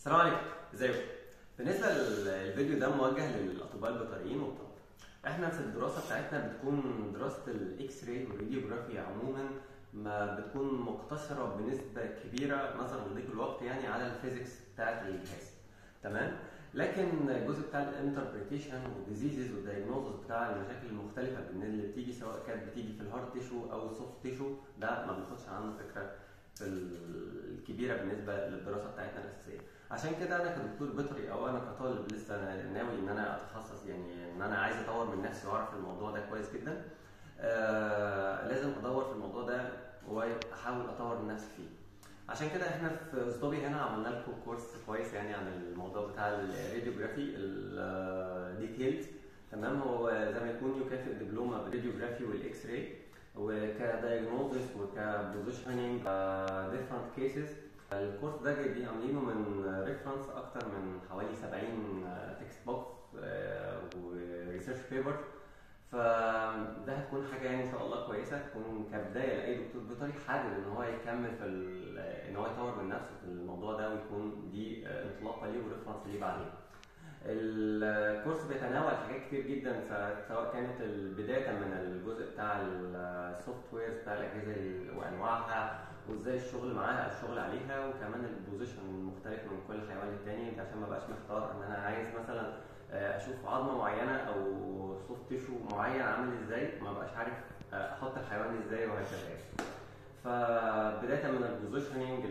السلام عليكم ازيكم بالنسبه للفيديو ده موجه للاطباء البيطريين والطلبه احنا في الدراسه بتاعتنا بتكون دراسه الاكس راي والراديوجرافي عموما ما بتكون مقتصره بنسبه كبيره نظرا لضيق الوقت يعني على الفيزيكس بتاعت الجهاز تمام لكن الجزء بتاع الانتربريتيشن والديزيزز والدايجنوزز بتاع المشاكل المختلفه اللي بتيجي سواء كانت بتيجي في الهارد تيشو او السوفت تيشو ده ما بناخدش عنه فكره في الكبيره بالنسبه للدراسه بتاعتنا الاساسيه عشان كده انا كدكتور بيطري او انا كطالب لسه ناوي ان انا اتخصص يعني ان انا عايز اطور من نفسي واعرف الموضوع ده كويس جدا آه لازم ادور في الموضوع ده واحاول اطور من نفسي فيه عشان كده احنا في اسطوبي هنا عملنا لكم كورس كويس يعني عن الموضوع بتاع الراديوجرافي الديتيلز تمام هو زي ما يكون يكافئ دبلومه بالراديوجرافي والاكس راي وكدايجنوزس وكبوزيشننج ديفرنت كيسز الكورس ده جايبين عاملينه من ريفرنس اكتر من حوالي 70 تكست بوكس وريسيرش بيبر فده هتكون حاجه يعني ان شاء الله كويسه تكون كبدايه لاي دكتور بيطري حابب ان هو يكمل في ان هو يطور من نفسه في الموضوع ده ويكون دي انطلاقه ليه وريفرنس ليه بعدين. الكورس بيتناول حاجات كتير جدا سواء كانت بدايه من الجزء بتاع السوفت ويرز بتاع الاجهزه وانواعها وازاي الشغل معاها الشغل عليها وكمان البوزيشن المختلف من كل حيوان للتاني عشان ما بقاش محتار ان انا عايز مثلا اشوف عظمه معينه او سوفت تيشو معين عامل ازاي ما بقاش عارف احط الحيوان ازاي وهكذا فبدايه من البوزيشننج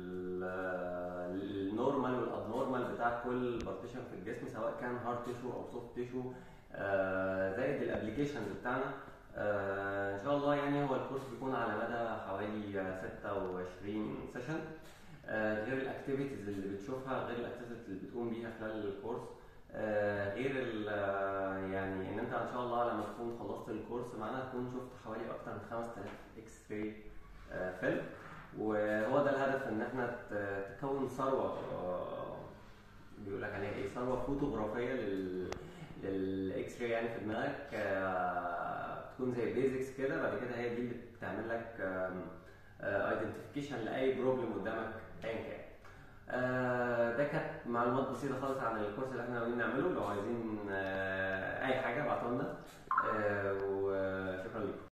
للنورمال والابنورمال بتاع كل بارتيشن في الجسم سواء كان هارد تيشو او سوفت تيشو زائد الابلكيشنز بتاعنا ان شاء الله يعني هو الكورس بيكون على مدى حوالي 26 سيشن غير الاكتيفيتيز اللي بتشوفها غير الاكتيفيتيز اللي بتقوم بيها خلال الكورس غير يعني ان انت ان شاء الله لما تكون خلصت الكورس معانا تكون شفت حوالي اكتر من 5000 اكس راي فيلم وهو ده الهدف ان احنا تكون ثروه بيقول لك عليها ايه ثروه فوتوغرافيه لل للاكس راي يعني في دماغك تكون زي بيزكس كده بعد كده هي دي اللي بتعمل لك ايدنتيفيكيشن لاي بروبلم قدامك ايا كان آه ده كانت معلومات بسيطه خالص عن الكورس اللي احنا ناويين نعمله لو عايزين آه اي حاجه ابعتوا لنا آه وشكرا لكم